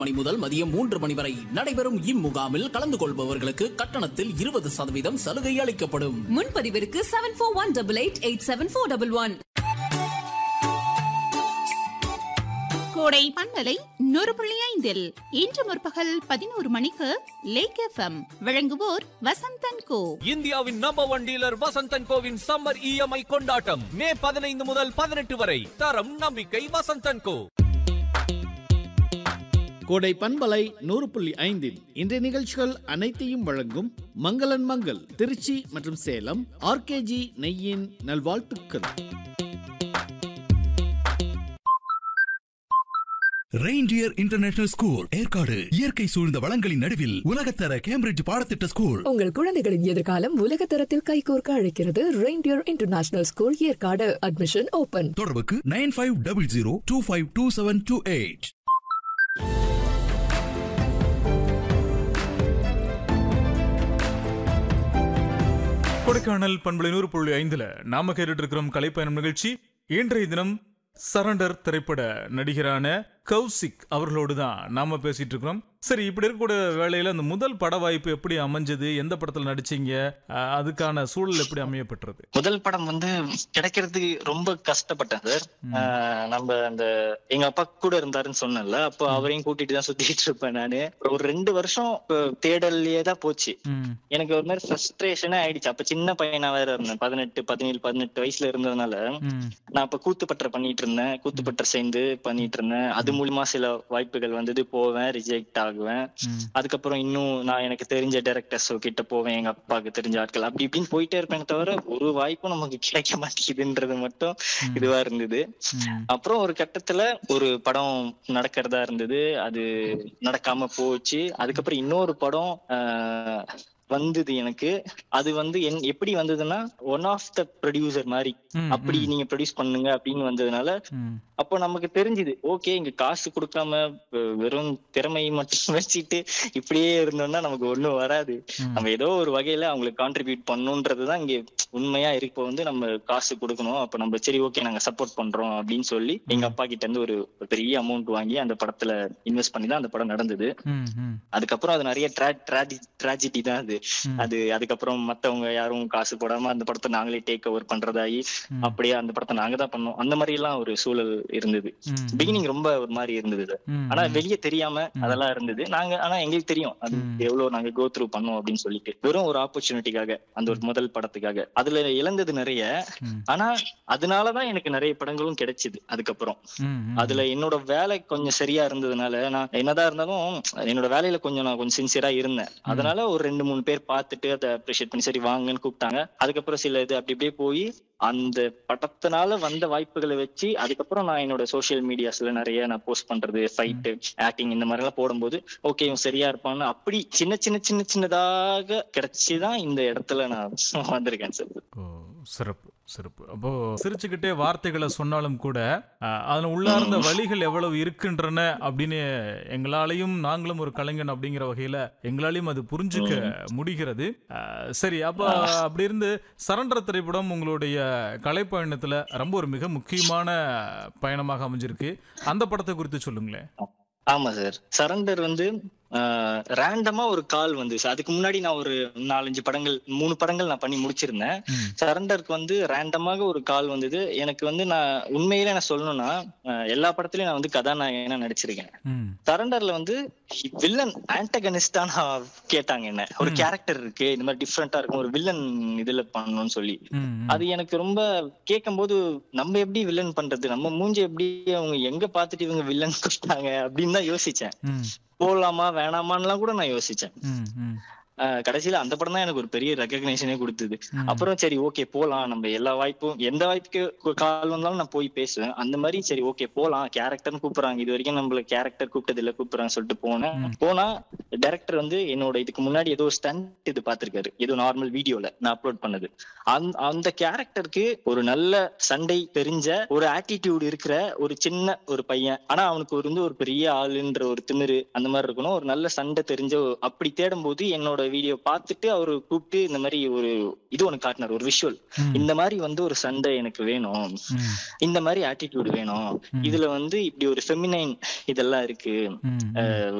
மணி முதல் மதியம் மூன்று மணி வரை நடைபெறும் இம்முகாமில் கலந்து கொள்பவர்களுக்கு கட்டணத்தில் இருபது சதவீதம் சலுகை அளிக்கப்படும் முன்பதிவிற்கு seven four one double eight eight seven four double one Kodai பண்பலை நூறு புள்ளி ஐந்தில் இன்று முற்பகல் பதினோரு மணிக்கு லேக் எஃப்எம் வழங்குவோர் வசந்தன் கோ இந்தியாவின் நம்பர் ஒன் டீலர் வசந்தன் கோவின் சம்மர் இஎம்ஐ கொண்டாட்டம் மே பதினைந்து முதல் பதினெட்டு வரை தரம் நம்பிக்கை வசந்தன் கோ கோடை பண்பலை நூறு புள்ளி ஐந்தில் இன்றைய நிகழ்ச்சிகள் அனைத்தையும் வழங்கும் மங்களன் மங்கள் திருச்சி மற்றும் சேலம் ஆர்கேஜி நெய்யின் நல்வாழ்த்துக்கள் ரெயின்டியர் இன்டர்நேஷனல் ஸ்கூல் ஏற்காடு இயற்கை சூழ்ந்த வளங்களின் நடுவில் உலகத்தர கேம்பிரிட்ஜ் பாடத்திட்ட ஸ்கூல் உங்கள் குழந்தைகளின் எதிர்காலம் உலக தரத்தில் கைகோர்க்க அழைக்கிறது Reindeer international school Yercaud admission open தொடர்புக்கு nine five double zero two five two seven two eight Kodaikanal பண்பலை நூறு புள்ளி ஐந்துல நாம கேட்டுட்டு இருக்கிறோம் கலைப்பயணம் நிகழ்ச்சி இன்றைய தினம் சரண்டர் திரைப்பட நடிகரான கௌசிக் அவர்களோடு தான் நாம பேசிட்டு இருக்கிறோம் சரி இப்படி இருக்கக்கூடிய வேலையில அந்த முதல் பட வாய்ப்பு எப்படி அமைஞ்சது எந்த படத்துல நடிச்சீங்க அஹ், அதுக்கான சூழல் எப்படி அமையப்பட்டது முதல் படம் வந்து கிடைக்கிறது ரொம்ப கஷ்டப்பட்டேன் சார் ஆஹ் நம்ம அந்த எங்க அப்பா கூட இருந்தாருன்னு சொன்னேன்ல அப்போ அவரையும் கூட்டிட்டு தான் சுத்திட்டு இருப்பேன் நானு ஒரு ரெண்டு வருஷம் அஹ், தேடல்லயே தான் போச்சு ம், எனக்கு ஒரு மாதிரி ஃப்ரஸ்ட்ரேஷனே ஆயிடுச்சு அப்ப சின்ன பையனா வேற இருந்தேன் பதினெட்டு பதினேழு பதினெட்டு வயசுல இருந்ததுனால ம், நான் அப்ப கூத்துப்பற்ற பண்ணிட்டு இருந்தேன் கூத்துப்பற்ற சேர்ந்து பண்ணிட்டு இருந்தேன் அது மூலியமா சில வாய்ப்புகள் வந்தது போவேன் ரிஜெக்ட் ஆகுவேன் ம். அதுக்கப்புறம் இன்னும் நான் எனக்கு தெரிஞ்ச டைரக்டர்ஸ் கிட்ட போவேன் எங்க அப்பாவுக்கு தெரிஞ்ச ஆட்கள் அப்படி இப்படின்னு போயிட்டே இருப்பேன் தவிர ஒரு வாய்ப்பும் நமக்கு கிடைக்க மாட்டேங்குதுன்றது மட்டும் இதுவா இருந்தது ம். அப்புறம் ஒரு கட்டத்துல ஒரு படம் நடக்கிறதா இருந்தது அது நடக்காம போச்சு அதுக்கப்புறம் இன்னொரு படம் ஆஹ், வந்தது எனக்கு அது வந்து என் எப்படி வந்ததுன்னா ஒன் ஆஃப் த ப்ரொடியூசர் மாதிரி ம், அப்படி ம். நீங்க ப்ரொடியூஸ் பண்ணுங்க அப்படின்னு வந்ததுனால ம், அப்போ நமக்கு தெரிஞ்சுது ஓகே இங்க காசு கொடுக்காம வெ- வெறும் திறமை மட்டும் வச்சுட்டு இப்படியே இருந்தோம்னா நமக்கு ஒண்ணும் வராது ம். நம்ம ஏதோ ஒரு வகையில அவங்களுக்கு கான்ட்ரிபியூட் பண்ணணுன்றதுதான் இங்க உண்மையா இருக்கு இப்போ வந்து நம்ம காசு கொடுக்கணும் அப்ப நம்ம சரி ஓகே நாங்க சப்போர்ட் பண்றோம் அப்படின்னு சொல்லி எங்க அப்பா கிட்ட இருந்து ஒரு ஒரு பெரிய அமௌண்ட் வாங்கி அந்த படத்துல இன்வெஸ்ட் பண்ணி தான் அந்த படம் நடந்தது ம், ம், அதுக்கப்புறம் அது நிறைய ட்ராஜடி தான் அது ம். அது அதுக்கப்புறம் மத்தவங்க யாரும் காசு போடாம அந்த படத்தை நாங்களே டேக் ஓவர் பண்றதாயி ம். அப்படியே அந்த படத்தை நாங்க தான் பண்ணோம் அந்த மாதிரி எல்லாம் ஒரு சூழல் இருந்தது ம். பிகினிங் ரொம்ப ஒரு மாதிரி இருந்தது இது. ம், ஆனா ம். வெளியே தெரியாம அதெல்லாம் இருந்தது நாங்க ஆனா எங்களுக்கு தெரியும் அது ம். எவ்வளவு நாங்க கோ த்ரூ பண்ணோம் அப்படின்னு சொல்லிட்டு வெறும் ஒரு ஆப்பர்ச்சுனிட்டிக்காக அந்த ஒரு முதல் படத்துக்காக அதுல இழந்தது நிறைய ம். ஆனா அதனாலதான் எனக்கு நிறைய படங்களும் கிடைச்சது அதுக்கப்புறம் ம், ம். அதுல என்னோட வேலை கொஞ்சம் சரியா இருந்ததுனால நான் என்னதான் இருந்தாலும் என்னோட வேலையில கொஞ்சம் நான் கொஞ்சம் சின்சியரா இருந்தேன் அதனால ஒரு ரெண்டு மூணு பேர் பார்த்துட்டு அதை அப்ரிஷியேட் பண்ணி சரி வாங்கன்னு கூப்பிட்டாங்க அதுக்கப்புறம் சில இது அப்படி அப்படியே போய் அந்த படத்தினால வந்த வாய்ப்புகளை வச்சு அதுக்கப்புறம் நான் என்னோட சோஷியல் மீடியாஸ்ல நிறைய நான் போஸ்ட் பண்றது ஃபைட்டு ஆக்டிங் இந்த மாதிரி எல்லாம் போடும்போது ஓகே இவன் சரியா இருப்பான்னு அப்படி சின்ன சின்ன சின்ன சின்னதாக கிடைச்சுதான் இந்த இடத்துல நான் வந்திருக்கேன் சார் ஓ சிறப்பு சிறப்பு அப்போ சிரிச்சுக்கிட்டே வார்த்தைகளை சொன்னாலும் கூட அஹ், அதுல உள்ளார்ந்த வழிகள் எவ்வளவு இருக்கின்றன அப்படின்னு எங்களாலையும் நாங்களும் ஒரு கலைஞன் அப்படிங்கிற வகையில எங்களாலையும் அது புரிஞ்சுக்க முடிகிறது அஹ், சரி அப்ப அப்படி இருந்து சரண்டர் திரைப்படம் உங்களுடைய கலைப்பயணத்துல ரொம்ப ஒரு மிக முக்கியமான பயணமாக அமைஞ்சிருக்கு அந்த படத்தை குறித்து சொல்லுங்களேன் ஆமா சார் சரண்டர் வந்து ரேண்டமா ஒரு கால் வந்து அதுக்கு முன்னாடி நான் ஒரு நாலஞ்சு படங்கள் மூணு படங்கள் நான் பண்ணி முடிச்சிருந்தேன் ம். சரண்டருக்கு வந்து ரேண்டமாக ஒரு கால் வந்தது எனக்கு வந்து நான் உண்மையிலே நான் சொல்லணும்னா அஹ், எல்லா படத்துலயும் நான் வந்து கதாநாயகனா நடிச்சிருக்கேன் ம், சரண்டர்ல வந்து வில்லன் ஆன்டகனிஸ்டா நான் கேட்டாங்க என்ன ஒரு கேரக்டர் இருக்கு இந்த மாதிரி டிஃப்ரெண்டா இருக்கும் ஒரு வில்லன் இதுல பண்ணணும்னு சொல்லி ம், ம். அது எனக்கு ரொம்ப கேட்கும்போது நம்ம எப்படி வில்லன் பண்றது நம்ம மூஞ்சி எப்படி அவங்க எங்க பாத்துட்டு இவங்க வில்லன் கொடுத்தாங்க அப்படின்னு தான் யோசிச்சேன் ம், போடலாமா வேணாமான்லாம் கூட நான் யோசிச்சேன் ம், ம், ஆஹ் கடைசியில அந்த படம் தான் எனக்கு ஒரு பெரிய ரெக்கக்னேஷனே கொடுத்தது ம். அப்புறம் சரி ஓகே போலாம் நம்ம எல்லா வாய்ப்பும் எந்த வாய்ப்புக்கு கால் வந்தாலும் நான் போய் பேசுவேன் அந்த மாதிரி சரி ஓகே போலாம் கேரக்டர்னு கூப்பிடுறாங்க இது வரைக்கும் நம்மள கேரக்டர் கூப்பிட்டது இல்ல கூப்பிடுறாங்க சொல்லிட்டு போனேன் ம். போனா டைரக்டர் வந்து என்னோட இதுக்கு முன்னாடி ஏதோ ஸ்டண்ட் இது பாத்திருக்காரு ஏதோ நார்மல் வீடியோல நான் அப்லோட் பண்ணது அந்த அந்த கேரக்டருக்கு ஒரு நல்ல சண்டை தெரிஞ்ச ஒரு ஆட்டிடியூட் இருக்கிற ஒரு சின்ன ஒரு பையன் ஆனா அவனுக்கு ஒரு வந்து ஒரு பெரிய ஆளுன்ற ஒரு திமிரு அந்த மாதிரி இருக்கணும் ஒரு நல்ல சண்டை தெரிஞ்ச ஒரு- அப்படி தேடும்போது என்னோட என்னோட வீடியோ பார்த்துட்டு அவரு கூப்பிட்டு இந்த மாதிரி ஒரு இது ஒண்ணு காட்டினார் ஒரு விஷுவல் இந்த மாதிரி வந்து ஒரு சண்டை எனக்கு வேணும் இந்த மாதிரி ஆட்டிடியூட் வேணும் இதுல வந்து இப்படி ஒரு ஃபெமினைன் இதெல்லாம் இருக்கு அஹ்